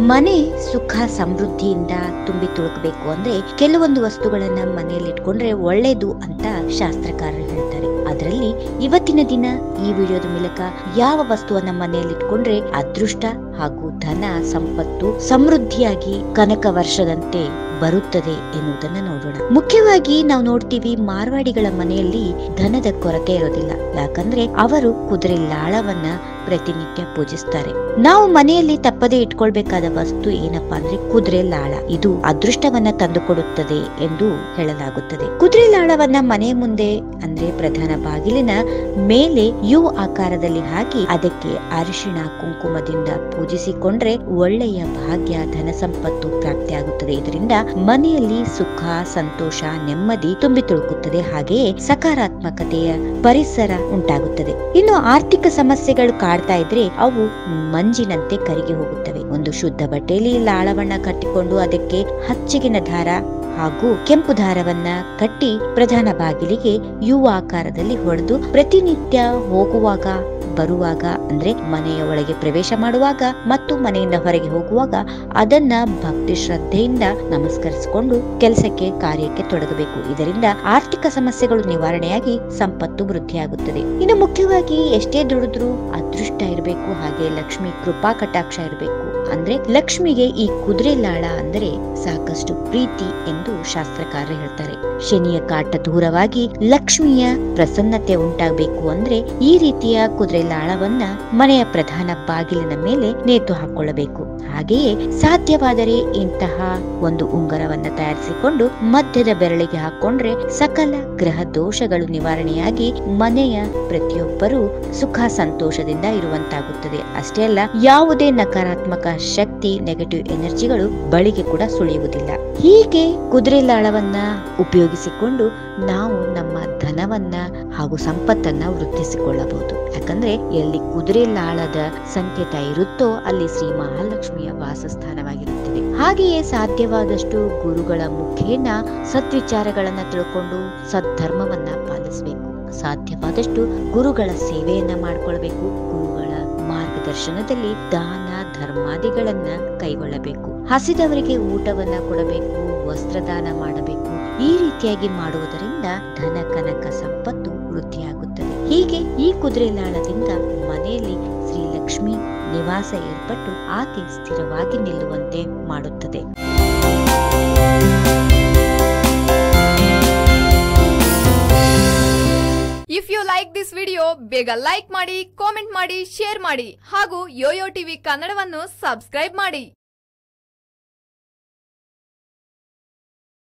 ಮನೆ ಸುಖ ಸಮೃದ್ಧಿಯಿಂದ ತುಂಬಿ ತುಳುಕಬೇಕು ಅಂದ್ರೆ ಕೆಲವೊಂದು ವಸ್ತುಗಳನ್ನ ಮನೆಯಲ್ಲಿ ಇಟ್ಕೊಂಡ್ರೆ ಒಳ್ಳೇದು ಅಂತ ಶಾಸ್ತ್ರಕಾರರು ಹೇಳ್ತಾರೆ ಅದರಲ್ಲಿ ಇವತ್ತಿನ ದಿನ ಈ ವಿಡಿಯೋದ ಮೂಲಕ ಯಾವ ವಸ್ತುವನ್ನ ಮನೆಯಲ್ಲಿ ಇಟ್ಕೊಂಡ್ರೆ ಅದೃಷ್ಟ ಹಾಗೂ ಧನ ಸಂಪತ್ತು ಸಮೃದ್ಧಿಯಾಗಿ ಕನಕ ವರ್ಷದಂತೆ ಬರುತ್ತದೆ ಎನ್ನುವುದನ್ನ ನೋಡೋಣ ಮುಖ್ಯವಾಗಿ ನಾವು ನೋಡ್ತೀವಿ ಮಾರ್ವಾಡಿಗಳ ಮನೆಯಲ್ಲಿ ಧನದ ಕೊರತೆ ಇರೋದಿಲ್ಲ ಯಾಕಂದ್ರೆ ಅವರು ಕುದುರೆ ಲಾಳವನ್ನ ಪ್ರತಿನಿತ್ಯ ಪೂಜಿಸ್ತಾರೆ ನಾವು ಮನೆಯಲ್ಲಿ ತಪ್ಪದೆ ಇಟ್ಕೊಳ್ಬೇಕಾದ ವಸ್ತು ಏನಪ್ಪಾ ಅಂದ್ರೆ ಕುದುರೆ ಲಾಳ ಇದು ಅದೃಷ್ಟವನ್ನ ತಂದುಕೊಡುತ್ತದೆ ಎಂದು ಹೇಳಲಾಗುತ್ತದೆ ಕುದುರೆ ಲಾಳವನ್ನ ಮನೆ ಮುಂದೆ ಅಂದ್ರೆ ಪ್ರಧಾನ ಬಾಗಿಲಿನ ಮೇಲೆ ಯು ಆಕಾರದಲ್ಲಿ ಹಾಕಿ ಅದಕ್ಕೆ ಅರಿಶಿಣ ಕುಂಕುಮದಿಂದ ಪೂಜಿಸಿಕೊಂಡ್ರೆ ಒಳ್ಳೆಯ ಭಾಗ್ಯ ಧನ ಸಂಪತ್ತು ಪ್ರಾಪ್ತಿಯಾಗುತ್ತದೆ ಇದರಿಂದ ಮನೆಯಲ್ಲಿ ಸುಖ ಸಂತೋಷ ನೆಮ್ಮದಿ ತುಂಬಿ ತುಳುಕುತ್ತದೆ ಹಾಗೆಯೇ ಸಕಾರಾತ್ಮಕತೆಯ ಪರಿಸರ ಉಂಟಾಗುತ್ತದೆ ಇನ್ನು ಆರ್ಥಿಕ ಸಮಸ್ಯೆಗಳು ಕಾಡ್ತಾ ಇದ್ರೆ ಅವು ಮಂಜಿನಂತೆ ಕರಗಿ ಹೋಗುತ್ತವೆ ಒಂದು ಶುದ್ಧ ಬಟ್ಟೆಯಲ್ಲಿ ಲಾಳವನ್ನ ಕಟ್ಟಿಕೊಂಡು ಅದಕ್ಕೆ ಹಚ್ಚಿಗಿನ ದಾರ ಹಾಗೂ ಕೆಂಪು ದಾರವನ್ನ ಕಟ್ಟಿ ಪ್ರಧಾನ ಬಾಗಿಲಿಗೆ ಯು ಆಕಾರದಲ್ಲಿ ಹೊಡೆದು ಪ್ರತಿನಿತ್ಯ ಹೋಗುವಾಗ ಬರುವಾಗ ಅಂದ್ರೆ ಮನೆಯ ಒಳಗೆ ಪ್ರವೇಶ ಮಾಡುವಾಗ ಮತ್ತು ಮನೆಯಿಂದ ಹೊರಗೆ ಹೋಗುವಾಗ ಅದನ್ನ ಭಕ್ತಿ ಶ್ರದ್ಧೆಯಿಂದ ನಮಸ್ಕರಿಸಿಕೊಂಡು ಕೆಲಸಕ್ಕೆ ಕಾರ್ಯಕ್ಕೆ ತೊಡಗಬೇಕು ಇದರಿಂದ ಆರ್ಥಿಕ ಸಮಸ್ಯೆಗಳು ನಿವಾರಣೆಯಾಗಿ ಸಂಪತ್ತು ವೃದ್ಧಿಯಾಗುತ್ತದೆ ಇನ್ನು ಮುಖ್ಯವಾಗಿ ಎಷ್ಟೇ ದುಡಿದ್ರೂ ಅದೃಷ್ಟ ಇರಬೇಕು ಹಾಗೆ ಲಕ್ಷ್ಮಿ ಕೃಪಾ ಕಟಾಕ್ಷ ಇರಬೇಕು ಅಂದ್ರೆ ಲಕ್ಷ್ಮಿಗೆ ಈ ಕುದುರೆ ಲಾಳ ಅಂದರೆ ಸಾಕಷ್ಟು ಪ್ರೀತಿ ಎಂದು ಶಾಸ್ತ್ರಕಾರರು ಹೇಳ್ತಾರೆ ಶನಿಯ ಕಾಟ ದೂರವಾಗಿ ಲಕ್ಷ್ಮಿಯ ಪ್ರಸನ್ನತೆ ಉಂಟಾಗಬೇಕು ಅಂದ್ರೆ ಈ ರೀತಿಯ ಕುದುರೆ ಲಾಳವನ್ನ ಮನೆಯ ಪ್ರಧಾನ ಬಾಗಿಲಿನ ಮೇಲೆ ನೇತು ಹಾಕೊಳ್ಳಬೇಕು ಹಾಗೆಯೇ ಸಾಧ್ಯವಾದರೆ ಇಂತಹ ಒಂದು ಉಂಗರವನ್ನ ತಯಾರಿಸಿಕೊಂಡು ಮಧ್ಯದ ಬೆರಳಿಗೆ ಹಾಕೊಂಡ್ರೆ ಸಕಲ ಗ್ರಹ ದೋಷಗಳು ನಿವಾರಣೆಯಾಗಿ ಮನೆಯ ಪ್ರತಿಯೊಬ್ಬರು ಸುಖ ಸಂತೋಷದಿಂದ ಇರುವಂತಾಗುತ್ತದೆ ಅಷ್ಟೇ ಅಲ್ಲ ಯಾವುದೇ ನಕಾರಾತ್ಮಕ ಶಕ್ತಿ ನೆಗೆಟಿವ್ ಎನರ್ಜಿಗಳು ಬಳಿಗೆ ಕೂಡ ಸುಳಿಯುವುದಿಲ್ಲ ಹೀಗೆ ಕುದುರೆ ಲಾಳವನ್ನ ಉಪಯೋಗಿಸಿಕೊಂಡು ನಾವು ನಮ್ಮ ಧನವನ್ನ ಹಾಗೂ ಸಂಪತ್ತನ್ನ ವೃದ್ಧಿಸಿಕೊಳ್ಳಬಹುದು ಯಾಕಂದ್ರೆ ಎಲ್ಲಿ ಕುದುರೆ ಲಾಳದ ಸಂಕೇತ ಇರುತ್ತೋ ಅಲ್ಲಿ ಶ್ರೀ ಮಹಾಲಕ್ಷ್ಮಿಯ ವಾಸಸ್ಥಾನವಾಗಿರುತ್ತದೆ ಹಾಗೆಯೇ ಸಾಧ್ಯವಾದಷ್ಟು ಗುರುಗಳ ಮುಖೇನ ಸದ್ವಿಚಾರಗಳನ್ನ ತಿಳ್ಕೊಂಡು ಸದ್ಧರ್ಮವನ್ನ ಪಾಲಿಸಬೇಕು ಸಾಧ್ಯವಾದಷ್ಟು ಗುರುಗಳ ಸೇವೆಯನ್ನ ಮಾಡ್ಕೊಳ್ಬೇಕು ಗುರುಗಳ ಮಾರ್ಗದರ್ಶನದಲ್ಲಿ ದಾನ ಧರ್ಮಾದಿಗಳನ್ನ ಕೈಗೊಳ್ಳಬೇಕು ಹಸಿದವರಿಗೆ ಊಟವನ್ನ ಕೊಡಬೇಕು ವಸ್ತ್ರದಾನ ಮಾಡಬೇಕು ಈ ರೀತಿಯಾಗಿ ಮಾಡುವುದರಿಂದ ಧನ ಕನಕ ಸಂಪತ್ತು ವೃದ್ಧಿಯಾಗುತ್ತದೆ ಹೀಗೆ ಈ ಕುದುರೆ ಲಾಳದಿಂದ ಮನೆಯಲ್ಲಿ ಶ್ರೀ ಲಕ್ಷ್ಮಿ ನಿವಾಸ ಏರ್ಪಟ್ಟು ಆಕೆ ಸ್ಥಿರವಾಗಿ ನಿಲ್ಲುವಂತೆ ಮಾಡುತ್ತದೆ if you like this video ಬೇಗ ಲೈಕ್ ಮಾಡಿ ಕಾಮೆಂಟ್ ಮಾಡಿ ಶೇರ್ ಮಾಡಿ ಹಾಗೂ ಯೋಯೋ ಟಿವಿ ಕನ್ನಡವನ್ನು ಸಬ್ಸ್ಕ್ರೈಬ್ ಮಾಡಿ